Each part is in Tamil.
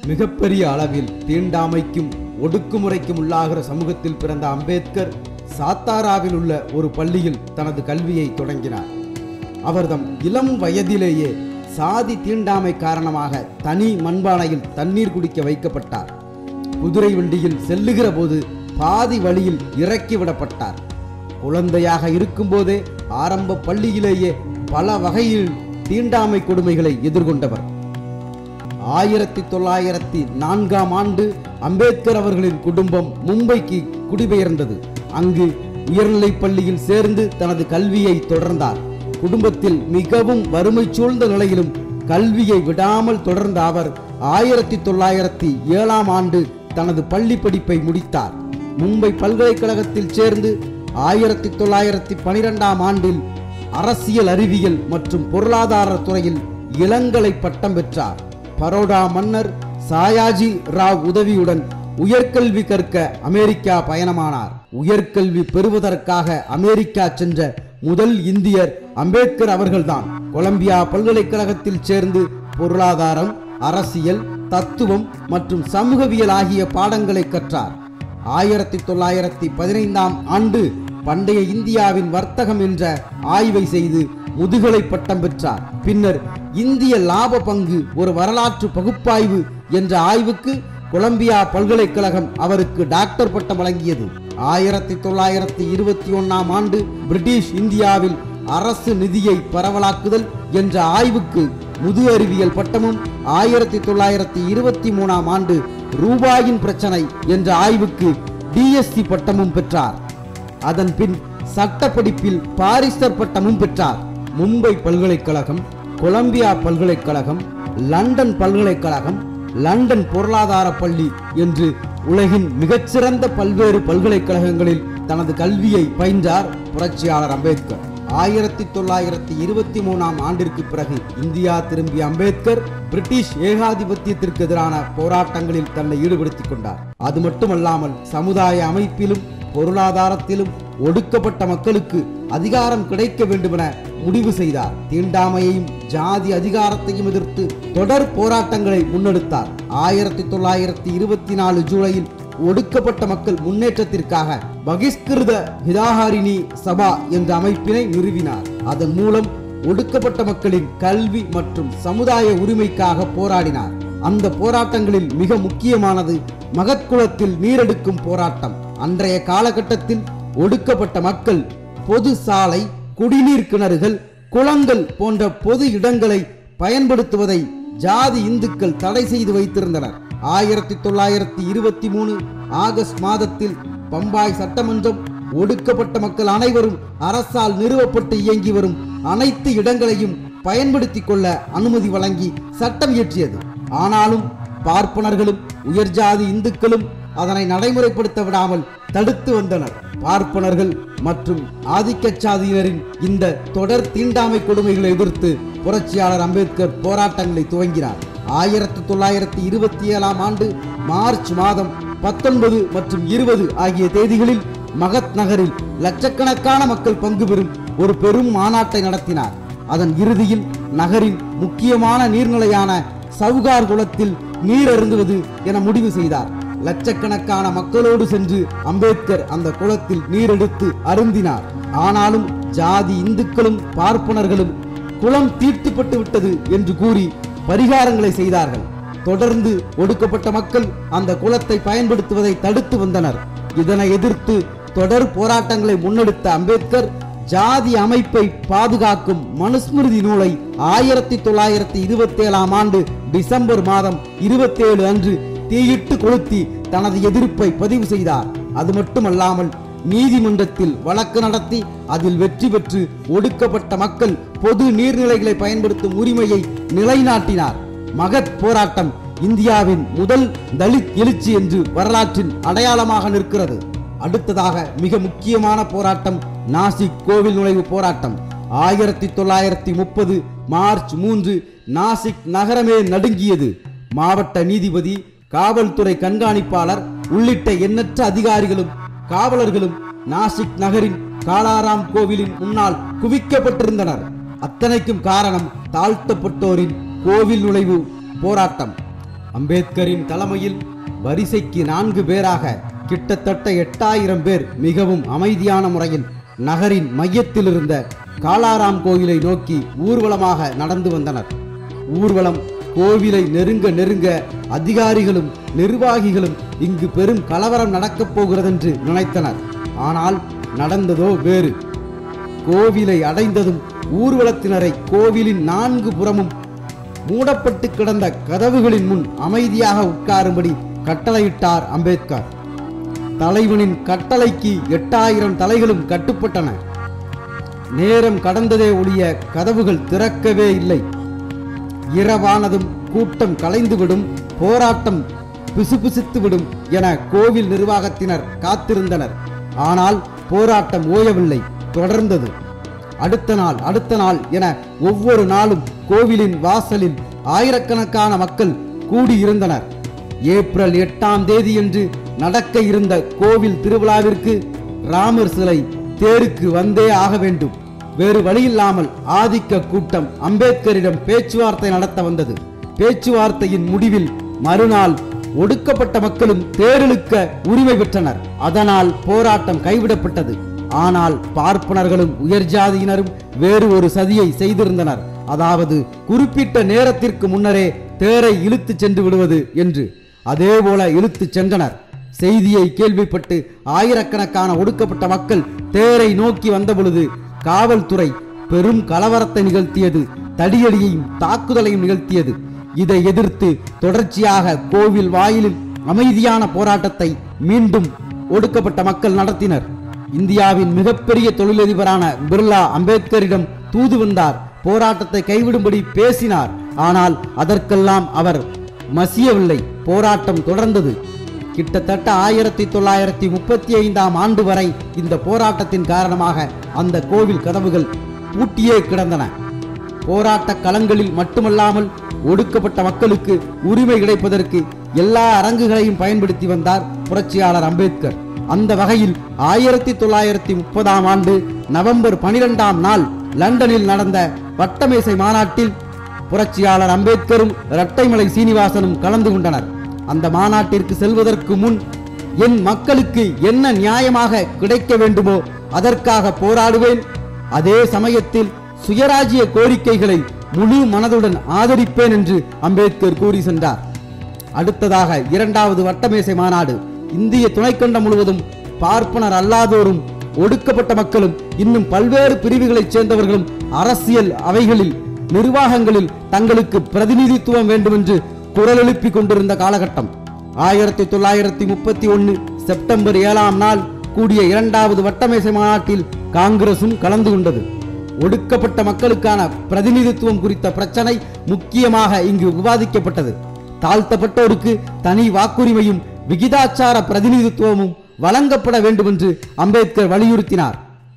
மிகப்பெரிய அளவில் தீண்டாமைக்கும் ஒடுக்குமுறைக்கும் உள்ளாகிற சமூகத்தில் பிறந்த அம்பேத்கர் சாத்தாராவில் உள்ள ஒரு பள்ளியில் தனது கல்வியை தொடங்கினார் அவர்தம் இளம் வயதிலேயே சாதி தீண்டாமை காரணமாக தனி மண்பானையில் தண்ணீர் குடிக்க வைக்கப்பட்டார் குதிரை வண்டியில் செல்லுகிற போது பாதி வழியில் இறக்கிவிடப்பட்டார் குழந்தையாக இருக்கும்போதே ஆரம்ப பள்ளியிலேயே பல வகையில் தீண்டாமை கொடுமைகளை எதிர்கொண்டவர் ஆயிரத்தி தொள்ளாயிரத்தி நான்காம் ஆண்டு அம்பேத்கர் அவர்களின் குடும்பம் மும்பைக்கு குடிபெயர்ந்தது அங்கு உயர்நிலைப் பள்ளியில் சேர்ந்து தனது கல்வியை தொடர்ந்தார் குடும்பத்தில் மிகவும் வறுமை சூழ்ந்த நிலையிலும் கல்வியை விடாமல் தொடர்ந்த அவர் ஆயிரத்தி தொள்ளாயிரத்தி ஏழாம் ஆண்டு தனது பள்ளி படிப்பை முடித்தார் மும்பை பல்கலைக்கழகத்தில் சேர்ந்து ஆயிரத்தி தொள்ளாயிரத்தி பனிரெண்டாம் ஆண்டில் அரசியல் அறிவியல் மற்றும் பொருளாதார துறையில் இளங்கலை பட்டம் பெற்றார் பரோடா மன்னர் சாயாஜி ராவ் உதவியுடன் உயர்கல்வி கற்க அமெரிக்கா பயணமானார் உயர்கல்வி பெறுவதற்காக அமெரிக்கா சென்ற முதல் இந்தியர் அம்பேத்கர் அவர்கள்தான் கொலம்பியா பல்கலைக்கழகத்தில் சேர்ந்து பொருளாதாரம் அரசியல் தத்துவம் மற்றும் சமூகவியல் ஆகிய பாடங்களை கற்றார் ஆயிரத்தி தொள்ளாயிரத்தி பதினைந்தாம் ஆண்டு பண்டைய இந்தியாவின் வர்த்தகம் என்ற ஆய்வை செய்து முதுகலை பட்டம் பெற்றார் பின்னர் இந்திய லாப பங்கு ஒரு வரலாற்று பகுப்பாய்வு என்ற ஆய்வுக்கு கொலம்பியா பல்கலைக்கழகம் அவருக்கு டாக்டர் பட்டம் வழங்கியது ஆயிரத்தி தொள்ளாயிரத்தி இருபத்தி ஒன்னாம் ஆண்டு பிரிட்டிஷ் இந்தியாவில் அரசு நிதியை பரவலாக்குதல் என்ற ஆய்வுக்கு முது அறிவியல் பட்டமும் ஆயிரத்தி தொள்ளாயிரத்தி இருபத்தி மூணாம் ஆண்டு ரூபாயின் பிரச்சனை என்ற ஆய்வுக்கு டிஎஸ்சி பட்டமும் பெற்றார் அதன் பின் சட்ட படிப்பில் பாரிஸ்டர் பட்டமும் பெற்றார் மும்பை பல்கலைக்கழகம் கொலம்பியா பல்கலைக்கழகம் லண்டன் பல்கலைக்கழகம் லண்டன் பொருளாதார பள்ளி என்று உலகின் மிகச்சிறந்த பல்வேறு பல்கலைக்கழகங்களில் தனது கல்வியை பயின்றார் புரட்சியாளர் அம்பேத்கர் ஆயிரத்தி தொள்ளாயிரத்தி இருபத்தி மூணாம் ஆண்டிற்கு பிறகு இந்தியா திரும்பிய அம்பேத்கர் பிரிட்டிஷ் ஏகாதிபத்தியத்திற்கு எதிரான போராட்டங்களில் தன்னை ஈடுபடுத்திக் கொண்டார் அது மட்டுமல்லாமல் சமுதாய அமைப்பிலும் பொருளாதாரத்திலும் ஒடுக்கப்பட்ட மக்களுக்கு அதிகாரம் கிடைக்க வேண்டுமென முடிவு செய்தார் தீண்டாமையையும் ஜாதி அதிகாரத்தையும் எதிர்த்து தொடர் போராட்டங்களை முன்னெடுத்தார் ஆயிரத்தி தொள்ளாயிரத்தி இருபத்தி நாலு ஜூலையில் ஒடுக்கப்பட்ட மக்கள் முன்னேற்றத்திற்காக பகிஷ்கிருத ஹிதாஹாரினி சபா என்ற அமைப்பினை நிறுவினார் அதன் மூலம் ஒடுக்கப்பட்ட மக்களின் கல்வி மற்றும் சமுதாய உரிமைக்காக போராடினார் அந்த போராட்டங்களில் மிக முக்கியமானது மகத்குளத்தில் நீரெடுக்கும் போராட்டம் அன்றைய காலகட்டத்தில் ஒடுக்கப்பட்ட மக்கள் பொது சாலை குடிநீர் கிணறுகள் குளங்கள் போன்ற பொது இடங்களை பயன்படுத்துவதை ஜாதி இந்துக்கள் தடை செய்து வைத்திருந்தனர் ஆயிரத்தி தொள்ளாயிரத்தி இருபத்தி மூணு ஆகஸ்ட் மாதத்தில் பம்பாய் சட்டமன்றம் ஒடுக்கப்பட்ட மக்கள் அனைவரும் அரசால் நிறுவப்பட்டு இயங்கி வரும் அனைத்து இடங்களையும் பயன்படுத்திக் கொள்ள அனுமதி வழங்கி சட்டம் இயற்றியது ஆனாலும் பார்ப்பனர்களும் உயர்ஜாதி இந்துக்களும் அதனை நடைமுறைப்படுத்த விடாமல் தடுத்து வந்தனர் பார்ப்பனர்கள் மற்றும் ஆதிக்க சாதியினரின் இந்த தொடர் தீண்டாமை கொடுமைகளை எதிர்த்து புரட்சியாளர் அம்பேத்கர் போராட்டங்களை துவங்கினார் ஆயிரத்தி தொள்ளாயிரத்தி இருபத்தி ஏழாம் ஆண்டு மார்ச் மாதம் பத்தொன்பது மற்றும் இருபது ஆகிய தேதிகளில் மகத் நகரில் லட்சக்கணக்கான மக்கள் பங்கு பெறும் ஒரு பெரும் மாநாட்டை நடத்தினார் அதன் இறுதியில் நகரின் முக்கியமான நீர்நிலையான சவுகார் குளத்தில் நீர் அருந்துவது என முடிவு செய்தார் லட்சக்கணக்கான மக்களோடு சென்று அம்பேத்கர் அந்த குளத்தில் நீரெடுத்து அருந்தினார் ஆனாலும் ஜாதி இந்துக்களும் பார்ப்பனர்களும் குளம் தீட்டுப்பட்டு விட்டது என்று கூறி பரிகாரங்களை செய்தார்கள் தொடர்ந்து ஒடுக்கப்பட்ட மக்கள் அந்த குளத்தை பயன்படுத்துவதை தடுத்து வந்தனர் இதனை எதிர்த்து தொடர் போராட்டங்களை முன்னெடுத்த அம்பேத்கர் ஜாதி அமைப்பை பாதுகாக்கும் மனுஸ்மிருதி நூலை ஆயிரத்தி தொள்ளாயிரத்தி இருபத்தி ஏழாம் ஆண்டு டிசம்பர் மாதம் இருபத்தேழு அன்று தீயிட்டு கொளுத்தி தனது எதிர்ப்பை பதிவு செய்தார் அது மட்டுமல்லாமல் நீதிமன்றத்தில் வழக்கு நடத்தி அதில் வெற்றி பெற்று ஒடுக்கப்பட்ட மக்கள் பொது நீர்நிலைகளை பயன்படுத்தும் உரிமையை நிலைநாட்டினார் மகத் போராட்டம் இந்தியாவின் முதல் தலித் எழுச்சி என்று வரலாற்றின் அடையாளமாக நிற்கிறது அடுத்ததாக மிக முக்கியமான போராட்டம் நாசிக் கோவில் நுழைவு போராட்டம் ஆயிரத்தி தொள்ளாயிரத்தி முப்பது மார்ச் மூன்று நாசிக் நகரமே நடுங்கியது மாவட்ட நீதிபதி காவல்துறை கண்காணிப்பாளர் உள்ளிட்ட எண்ணற்ற அதிகாரிகளும் காவலர்களும் நாசிக் நகரின் காலாராம் கோவிலின் முன்னால் குவிக்கப்பட்டிருந்தனர் அத்தனைக்கும் காரணம் தாழ்த்தப்பட்டோரின் கோவில் நுழைவு போராட்டம் அம்பேத்கரின் தலைமையில் வரிசைக்கு நான்கு பேராக கிட்டத்தட்ட எட்டாயிரம் பேர் மிகவும் அமைதியான முறையில் நகரின் மையத்தில் இருந்த காலாராம் கோயிலை நோக்கி ஊர்வலமாக நடந்து வந்தனர் ஊர்வலம் கோவிலை நெருங்க நெருங்க அதிகாரிகளும் நிர்வாகிகளும் இங்கு பெரும் கலவரம் நடக்கப் போகிறதென்று நினைத்தனர் ஆனால் நடந்ததோ வேறு கோவிலை அடைந்ததும் ஊர்வலத்தினரை கோவிலின் நான்கு புறமும் மூடப்பட்டு கிடந்த கதவுகளின் முன் அமைதியாக உட்காரும்படி கட்டளையிட்டார் அம்பேத்கர் தலைவனின் கட்டளைக்கு எட்டாயிரம் தலைகளும் கட்டுப்பட்டன நேரம் கடந்ததே ஒழிய கதவுகள் திறக்கவே இல்லை இரவானதும் கூட்டம் கலைந்துவிடும் போராட்டம் பிசுபிசுத்துவிடும் என கோவில் நிர்வாகத்தினர் காத்திருந்தனர் ஆனால் போராட்டம் ஓயவில்லை தொடர்ந்தது அடுத்த நாள் அடுத்த நாள் என ஒவ்வொரு நாளும் கோவிலின் வாசலில் ஆயிரக்கணக்கான மக்கள் கூடியிருந்தனர் ஏப்ரல் எட்டாம் தேதியன்று நடக்க இருந்த கோவில் திருவிழாவிற்கு ராமர் சிலை தேருக்கு வந்தே ஆக வேண்டும் வேறு வழியில்லாமல் ஆதிக்க கூட்டம் அம்பேத்கரிடம் பேச்சுவார்த்தை நடத்த வந்தது பேச்சுவார்த்தையின் முடிவில் மறுநாள் ஒடுக்கப்பட்ட மக்களும் தேரிழுக்க உரிமை பெற்றனர் அதனால் போராட்டம் கைவிடப்பட்டது ஆனால் பார்ப்பனர்களும் உயர் ஜாதியினரும் வேறு ஒரு சதியை செய்திருந்தனர் அதாவது குறிப்பிட்ட நேரத்திற்கு முன்னரே தேரை இழுத்துச் சென்று விடுவது என்று அதேபோல இழுத்துச் சென்றனர் செய்தியை கேள்விப்பட்டு ஆயிரக்கணக்கான ஒடுக்கப்பட்ட மக்கள் தேரை நோக்கி வந்தபொழுது காவல்துறை பெரும் கலவரத்தை நிகழ்த்தியது தடியடியையும் தாக்குதலையும் நிகழ்த்தியது இதை எதிர்த்து தொடர்ச்சியாக கோவில் வாயிலில் அமைதியான போராட்டத்தை மீண்டும் ஒடுக்கப்பட்ட மக்கள் நடத்தினர் இந்தியாவின் மிகப்பெரிய தொழிலதிபரான பிர்லா அம்பேத்கரிடம் தூது வந்தார் போராட்டத்தை கைவிடும்படி பேசினார் ஆனால் அதற்கெல்லாம் அவர் மசியவில்லை போராட்டம் தொடர்ந்தது கிட்டத்தட்ட ஆயிரத்தி தொள்ளாயிரத்தி முப்பத்தி ஐந்தாம் ஆண்டு வரை இந்த போராட்டத்தின் காரணமாக அந்த கோவில் கதவுகள் பூட்டியே கிடந்தன போராட்ட களங்களில் மட்டுமல்லாமல் ஒடுக்கப்பட்ட மக்களுக்கு உரிமை கிடைப்பதற்கு எல்லா அரங்குகளையும் பயன்படுத்தி வந்தார் புரட்சியாளர் அம்பேத்கர் அந்த வகையில் ஆயிரத்தி தொள்ளாயிரத்தி முப்பதாம் ஆண்டு நவம்பர் பனிரெண்டாம் நாள் லண்டனில் நடந்த வட்டமேசை மாநாட்டில் புரட்சியாளர் அம்பேத்கரும் இரட்டைமலை சீனிவாசனும் கலந்து கொண்டனர் அந்த மாநாட்டிற்கு செல்வதற்கு முன் என் மக்களுக்கு என்ன நியாயமாக கிடைக்க வேண்டுமோ அதற்காக போராடுவேன் அதே சமயத்தில் சுயராஜ்ய கோரிக்கைகளை முழு மனதுடன் ஆதரிப்பேன் என்று அம்பேத்கர் கூறி சென்றார் அடுத்ததாக இரண்டாவது வட்டமேசை மாநாடு இந்திய துணைக்கண்டம் முழுவதும் பார்ப்பனர் அல்லாதோரும் ஒடுக்கப்பட்ட மக்களும் இன்னும் பல்வேறு பிரிவுகளைச் சேர்ந்தவர்களும் அரசியல் அவைகளில் நிர்வாகங்களில் தங்களுக்கு பிரதிநிதித்துவம் வேண்டும் என்று குரல் எழுப்பிக் கொண்டிருந்த காலகட்டம் ஆயிரத்தி தொள்ளாயிரத்தி முப்பத்தி ஒன்று செப்டம்பர் ஏழாம் நாள் கூடிய இரண்டாவது வட்டமேசை மாநாட்டில் காங்கிரசும் கலந்து கொண்டது ஒடுக்கப்பட்ட மக்களுக்கான பிரதிநிதித்துவம் குறித்த பிரச்சனை முக்கியமாக இங்கு விவாதிக்கப்பட்டது தாழ்த்தப்பட்டோருக்கு தனி வாக்குரிமையும் விகிதாச்சார பிரதிநிதித்துவமும் வழங்கப்பட வேண்டும் என்று அம்பேத்கர் வலியுறுத்தினார்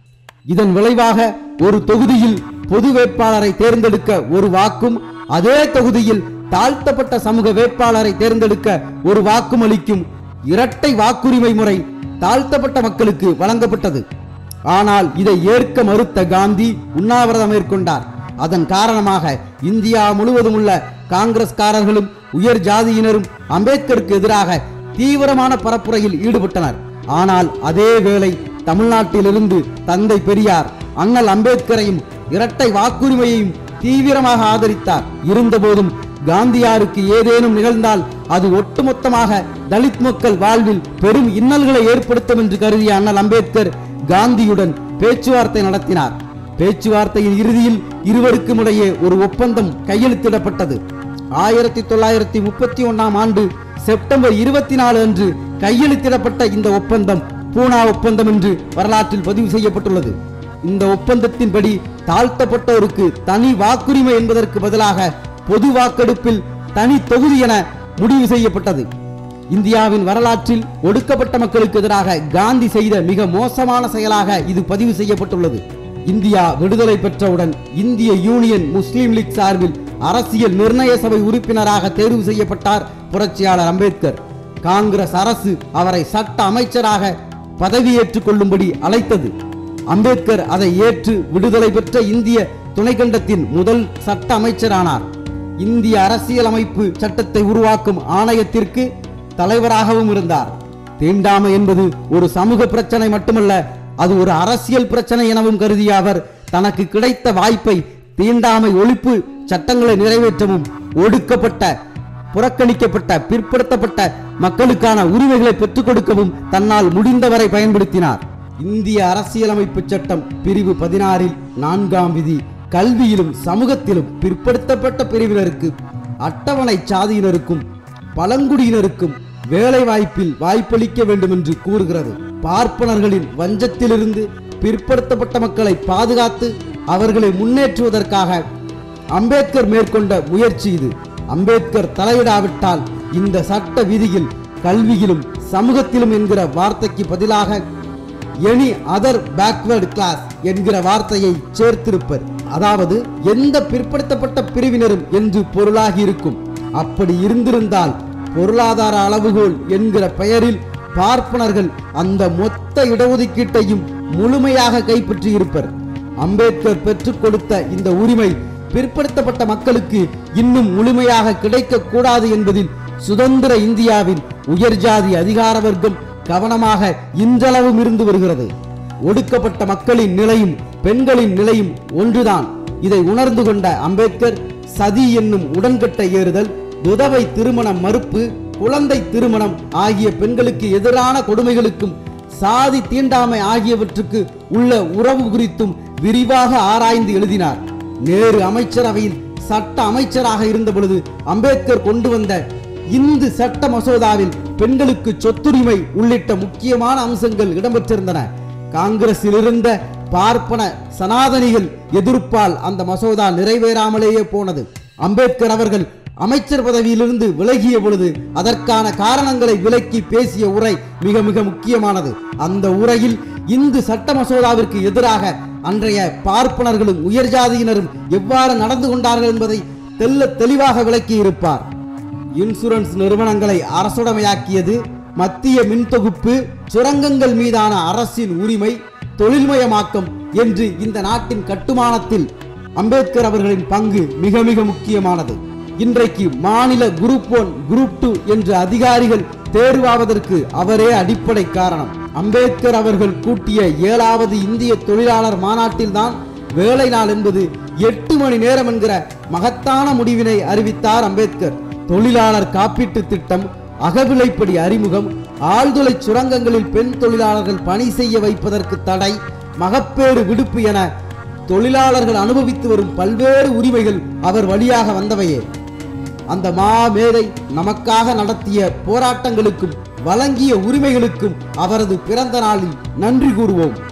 இதன் விளைவாக ஒரு தொகுதியில் பொது வேட்பாளரை தேர்ந்தெடுக்க ஒரு வாக்கும் அதே தொகுதியில் தாழ்த்தப்பட்ட சமூக வேட்பாளரை தேர்ந்தெடுக்க ஒரு வாக்கும் அளிக்கும் இரட்டை வாக்குரிமை முறை தாழ்த்தப்பட்ட மக்களுக்கு வழங்கப்பட்டது ஆனால் இதை ஏற்க மறுத்த காந்தி உண்ணாவிரதம் மேற்கொண்டார் அதன் காரணமாக இந்தியா முழுவதும் உள்ள காங்கிரஸ்காரர்களும் உயர் ஜாதியினரும் அம்பேத்கருக்கு எதிராக தீவிரமான பரப்புரையில் ஈடுபட்டனர் ஆனால் அதே வேளை தமிழ்நாட்டிலிருந்து தந்தை பெரியார் அண்ணல் அம்பேத்கரையும் இரட்டை வாக்குரிமையையும் தீவிரமாக ஆதரித்தார் இருந்தபோதும் காந்தியாருக்கு ஏதேனும் நிகழ்ந்தால் அது ஒட்டுமொத்தமாக தலித் மக்கள் வாழ்வில் பெரும் இன்னல்களை ஏற்படுத்தும் என்று கருதிய அண்ணல் அம்பேத்கர் காந்தியுடன் பேச்சுவார்த்தை நடத்தினார் பேச்சுவார்த்தையின் இறுதியில் இருவருக்கும் இடையே ஒரு ஒப்பந்தம் கையெழுத்திடப்பட்டது ஆயிரத்தி தொள்ளாயிரத்தி முப்பத்தி ஒன்னாம் ஆண்டு செப்டம்பர் இருபத்தி நாலு அன்று கையெழுத்திடப்பட்ட இந்த ஒப்பந்தம் பூனா ஒப்பந்தம் என்று வரலாற்றில் பதிவு செய்யப்பட்டுள்ளது இந்த ஒப்பந்தத்தின்படி தாழ்த்தப்பட்டோருக்கு தனி வாக்குரிமை என்பதற்கு பதிலாக பொது வாக்கெடுப்பில் தனி தொகுதி என முடிவு செய்யப்பட்டது இந்தியாவின் வரலாற்றில் ஒடுக்கப்பட்ட மக்களுக்கு எதிராக காந்தி செய்த மிக மோசமான செயலாக இது பதிவு செய்யப்பட்டுள்ளது இந்தியா விடுதலை பெற்றவுடன் இந்திய யூனியன் முஸ்லீம் லீக் சார்பில் அரசியல் நிர்ணய சபை உறுப்பினராக தேர்வு செய்யப்பட்டார் புரட்சியாளர் அம்பேத்கர் காங்கிரஸ் அரசு அவரை சட்ட அமைச்சராக பதவியேற்றுக் கொள்ளும்படி அழைத்தது அம்பேத்கர் அதை ஏற்று விடுதலை பெற்ற இந்திய துணைக்கண்டத்தின் முதல் சட்ட அமைச்சரானார் இந்திய அரசியலமைப்பு சட்டத்தை உருவாக்கும் ஆணையத்திற்கு தலைவராகவும் இருந்தார் தீண்டாமை என்பது ஒரு சமூக பிரச்சனை மட்டுமல்ல அது ஒரு அரசியல் பிரச்சனை எனவும் கருதிய அவர் தனக்கு கிடைத்த வாய்ப்பை தீண்டாமை ஒழிப்பு சட்டங்களை நிறைவேற்றவும் ஒடுக்கப்பட்ட புறக்கணிக்கப்பட்ட பிற்படுத்தப்பட்ட மக்களுக்கான உரிமைகளை பெற்றுக் கொடுக்கவும் தன்னால் முடிந்தவரை பயன்படுத்தினார் இந்திய அரசியலமைப்பு சட்டம் பிரிவு பதினாறில் நான்காம் விதி கல்வியிலும் சமூகத்திலும் பிற்படுத்தப்பட்ட பிரிவினருக்கு அட்டவணை சாதியினருக்கும் பழங்குடியினருக்கும் வேலை வாய்ப்பில் வாய்ப்பளிக்க வேண்டும் என்று கூறுகிறது பார்ப்பனர்களின் வஞ்சத்திலிருந்து பிற்படுத்தப்பட்ட மக்களை பாதுகாத்து அவர்களை முன்னேற்றுவதற்காக அம்பேத்கர் மேற்கொண்ட முயற்சி இது அம்பேத்கர் தலையிடாவிட்டால் இந்த சட்ட விதியில் கல்வியிலும் சமூகத்திலும் என்கிற வார்த்தைக்கு பதிலாக எனி அதர் பேக்வர்டு கிளாஸ் என்கிற வார்த்தையை சேர்த்திருப்பர் அதாவது எந்த பிற்படுத்தப்பட்ட பிரிவினரும் என்று பொருளாகி இருக்கும் அப்படி இருந்திருந்தால் பொருளாதார அளவுகோல் என்கிற பெயரில் பார்ப்பனர்கள் அந்த மொத்த இடஒதுக்கீட்டையும் முழுமையாக கைப்பற்றி இருப்பர் அம்பேத்கர் பெற்றுக் கொடுத்த இந்த உரிமை பிற்படுத்தப்பட்ட மக்களுக்கு இன்னும் முழுமையாக கிடைக்க கூடாது என்பதில் சுதந்திர இந்தியாவின் உயர்ஜாதி அதிகார வர்க்கம் கவனமாக இன்றளவும் இருந்து வருகிறது ஒடுக்கப்பட்ட மக்களின் நிலையும் பெண்களின் நிலையும் ஒன்றுதான் இதை உணர்ந்து கொண்ட அம்பேத்கர் சதி என்னும் உடன்கட்டை ஏறுதல் விதவை திருமணம் மறுப்பு குழந்தை திருமணம் ஆகிய பெண்களுக்கு எதிரான கொடுமைகளுக்கும் சாதி தீண்டாமை ஆகியவற்றுக்கு உள்ள உறவு குறித்தும் விரிவாக ஆராய்ந்து எழுதினார் நேரு அமைச்சரவையில் சட்ட அமைச்சராக இருந்த பொழுது அம்பேத்கர் கொண்டு வந்த இந்து சட்ட மசோதாவில் பெண்களுக்கு சொத்துரிமை உள்ளிட்ட முக்கியமான அம்சங்கள் இடம்பெற்றிருந்தன காங்கிரஸில் இருந்த பார்ப்பன சனாதனிகள் எதிர்ப்பால் அந்த மசோதா நிறைவேறாமலேயே போனது அம்பேத்கர் அவர்கள் அமைச்சர் பதவியிலிருந்து விலகிய பொழுது அதற்கான காரணங்களை விலக்கி பேசிய உரை மிக மிக முக்கியமானது அந்த உரையில் இந்து சட்ட மசோதாவிற்கு எதிராக அன்றைய பார்ப்பனர்களும் உயர்ஜாதியினரும் எவ்வாறு நடந்து கொண்டார்கள் என்பதை தெல்ல தெளிவாக விளக்கி இருப்பார் இன்சூரன்ஸ் நிறுவனங்களை அரசுடைமையாக்கியது மத்திய மின்தொகுப்பு சுரங்கங்கள் மீதான அரசின் உரிமை தொழில்மயமாக்கம் என்று இந்த நாட்டின் கட்டுமானத்தில் அம்பேத்கர் அவர்களின் பங்கு மிக மிக முக்கியமானது இன்றைக்கு மாநில குரூப் ஒன் குரூப் டூ என்ற அதிகாரிகள் தேர்வாவதற்கு அவரே அடிப்படை காரணம் அம்பேத்கர் அவர்கள் கூட்டிய ஏழாவது இந்திய தொழிலாளர் மாநாட்டில்தான் வேலை நாள் என்பது எட்டு மணி நேரம் என்கிற மகத்தான முடிவினை அறிவித்தார் அம்பேத்கர் தொழிலாளர் காப்பீட்டு திட்டம் அகவிலைப்படி அறிமுகம் ஆழ்துளை சுரங்கங்களில் பெண் தொழிலாளர்கள் பணி செய்ய வைப்பதற்கு தடை மகப்பேறு விடுப்பு என தொழிலாளர்கள் அனுபவித்து வரும் பல்வேறு உரிமைகள் அவர் வழியாக வந்தவையே அந்த மாமேதை நமக்காக நடத்திய போராட்டங்களுக்கும் வழங்கிய உரிமைகளுக்கும் அவரது பிறந்த நாளில் நன்றி கூறுவோம்